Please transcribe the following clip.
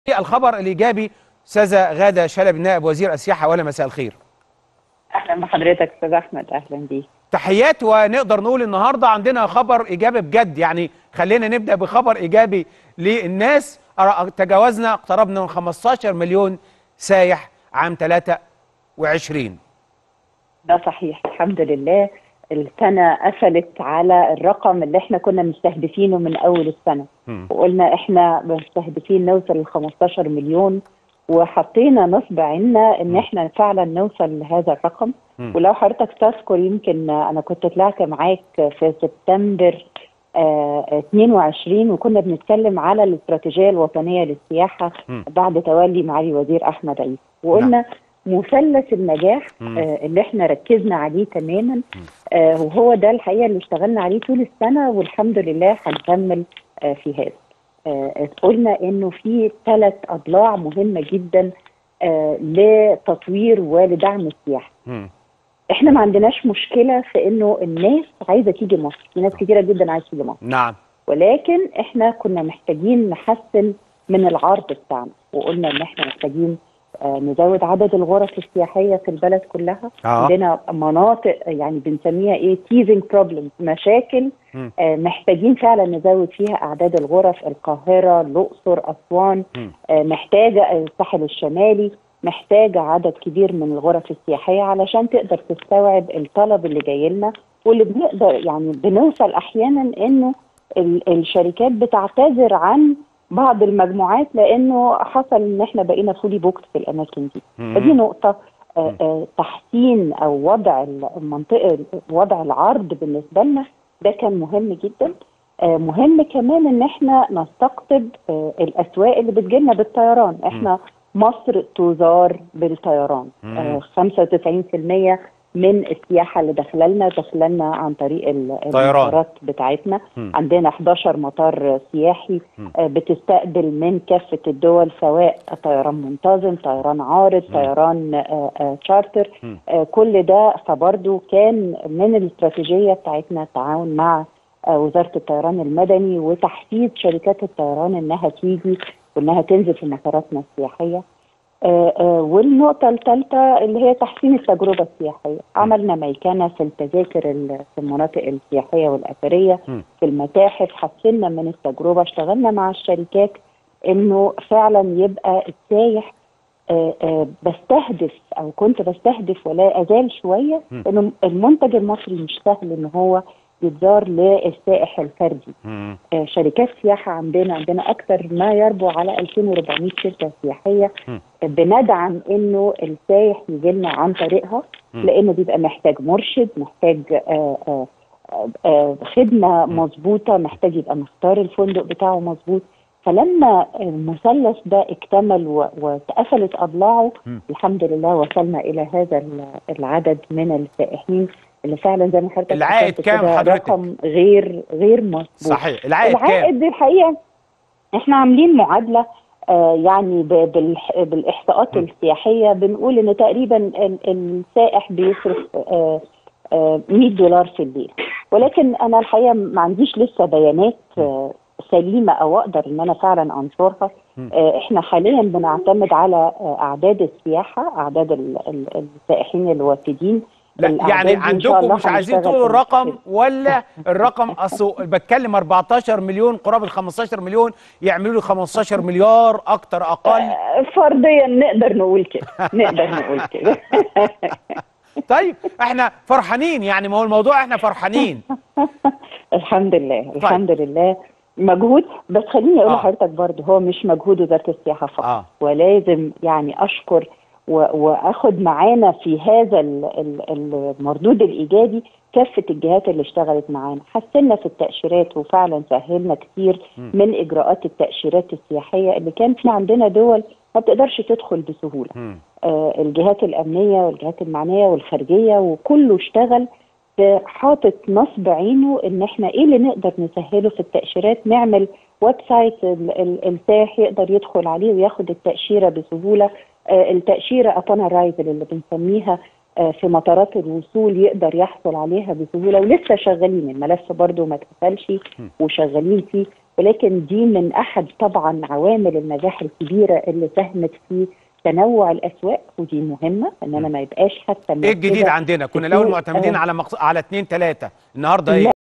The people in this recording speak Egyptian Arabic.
الخبر الايجابي استاذه غاده شلبي نائب وزير السياحه ولا مساء الخير اهلا بحضرتك استاذ احمد اهلا بيك تحيات ونقدر نقول النهارده عندنا خبر ايجابي بجد يعني خلينا نبدا بخبر ايجابي للناس أر- تجاوزنا اقتربنا من 15 مليون سايح عام 23 ده صحيح الحمد لله السنه قفلت على الرقم اللي احنا كنا مستهدفينه من اول السنه مم. وقلنا احنا مستهدفين نوصل ل 15 مليون وحطينا نصب عنا ان احنا فعلا نوصل لهذا الرقم مم. ولو حضرتك تذكر يمكن انا كنت طلعت معاك في سبتمبر آه 22 وكنا بنتكلم على الاستراتيجيه الوطنيه للسياحه مم. بعد تولي معالي وزير احمد عيسى وقلنا مثلث النجاح مم. آه اللي احنا ركزنا عليه تماما آه وهو ده الحقيقه اللي اشتغلنا عليه طول السنه والحمد لله هنكمل آه في هذا آه قلنا انه في ثلاث اضلاع مهمه جدا آه لتطوير ولدعم السياحه مم. احنا ما عندناش مشكله في انه الناس عايزه تيجي مصر في ناس كتيره جدا عايزه تيجي مصر نعم ولكن احنا كنا محتاجين نحسن من العرض بتاعنا وقلنا ان احنا محتاجين آه، نزود عدد الغرف السياحيه في البلد كلها اه عندنا مناطق يعني بنسميها ايه تيزنج بروبلمز مشاكل مم. آه، محتاجين فعلا نزود فيها اعداد الغرف القاهره الاقصر اسوان مم. آه، محتاجه الساحل الشمالي محتاجه عدد كبير من الغرف السياحيه علشان تقدر تستوعب الطلب اللي جاي لنا واللي بنقدر يعني بنوصل احيانا انه ال- الشركات بتعتذر عن بعض المجموعات لانه حصل ان احنا بقينا فولي بوكت في الاماكن دي مم. فدي نقطه آه، آه، تحسين او وضع المنطقه وضع العرض بالنسبه لنا ده كان مهم جدا آه، مهم كمان ان احنا نستقطب آه، الاسواق اللي بتجيلنا بالطيران احنا مصر تزار بالطيران مم. آه، 95% من السياحه اللي داخله لنا داخله لنا عن طريق ال- طيران. المطارات بتاعتنا مم. عندنا 11 مطار سياحي مم. آه، بتستقبل من كافه الدول سواء طيران منتظم طيران عارض طيران آه، آه، تشارتر مم. آه، كل ده فبرضه كان من الاستراتيجيه بتاعتنا التعاون مع آه، وزاره الطيران المدني وتحفيز شركات الطيران انها تيجي وانها تنزل في مطاراتنا السياحيه آه، آه، والنقطة الثالثة اللي هي تحسين التجربة السياحية عملنا ميكنة في التذاكر ال- في المناطق السياحية والأثرية مم. في المتاحف حسنا من التجربة اشتغلنا مع الشركات انه فعلا يبقى السايح آه، آه، بستهدف او كنت بستهدف ولا ازال شويه مم. انه المنتج المصري مش سهل ان هو يتزار للسائح الفردي مم. آه، شركات سياحة عندنا عندنا أكثر ما يربو على 2400 شركة سياحية م. آه، بندعم إنه السائح يجي لنا عن طريقها م. لأنه بيبقى محتاج مرشد محتاج آه، آه، آه، آه، خدمة مظبوطة محتاج يبقى مختار الفندق بتاعه مظبوط فلما المثلث ده اكتمل و- واتقفلت أضلاعه م. الحمد لله وصلنا إلى هذا ال- العدد من السائحين اللي فعلا زي ما حضرتك العائد ذكرت كام كده حضرتك؟ رقم غير غير مظبوط صحيح العائد كام العائد دي الحقيقه احنا عاملين معادله آه يعني ب- بالح- بالاحصاءات السياحيه بنقول ان تقريبا ال- السائح بيصرف آه آه 100 دولار في الليل ولكن انا الحقيقه ما عنديش لسه بيانات آه سليمه او اقدر ان انا فعلا انشرها آه احنا حاليا بنعتمد على آه اعداد السياحه اعداد ال- ال- السائحين الوافدين لا الأعداد يعني دي إن شاء الله عندكم مش عايزين هنشتغل تقولوا في الرقم المستقبل. ولا الرقم اصل بتكلم 14 مليون قرابه 15 مليون يعملوا لي 15 مليار اكتر اقل آه، فرضيا نقدر نقول كده نقدر نقول كده طيب احنا فرحانين يعني ما هو الموضوع احنا فرحانين الحمد لله الحمد لله مجهود بس خليني اقول آه. لحضرتك برضه هو مش مجهود وزاره السياحه فقط آه. ولازم يعني اشكر و- واخد معانا في هذا ال- ال- المردود الايجابي كافه الجهات اللي اشتغلت معانا حسنا في التاشيرات وفعلا سهلنا كتير من اجراءات التاشيرات السياحيه اللي كان في عندنا دول ما بتقدرش تدخل بسهوله مم. آه، الجهات الأمنية والجهات المعنية والخارجية وكله اشتغل في حاطط نصب عينه ان احنا ايه اللي نقدر نسهله في التأشيرات نعمل ويب سايت ال- ال- السائح يقدر يدخل عليه وياخد التأشيرة بسهولة آه، التأشيرة upon arrival اللي بنسميها آه، في مطارات الوصول يقدر يحصل عليها بسهولة ولسه شغالين الملف برضو ما اتقفلش وشغالين فيه ولكن دي من احد طبعا عوامل النجاح الكبيره اللي ساهمت في تنوع الاسواق ودي مهمه ان انا ما يبقاش حتى ايه الجديد عندنا كنا الاول معتمدين على مقص... على اثنين ثلاثه النهارده ايه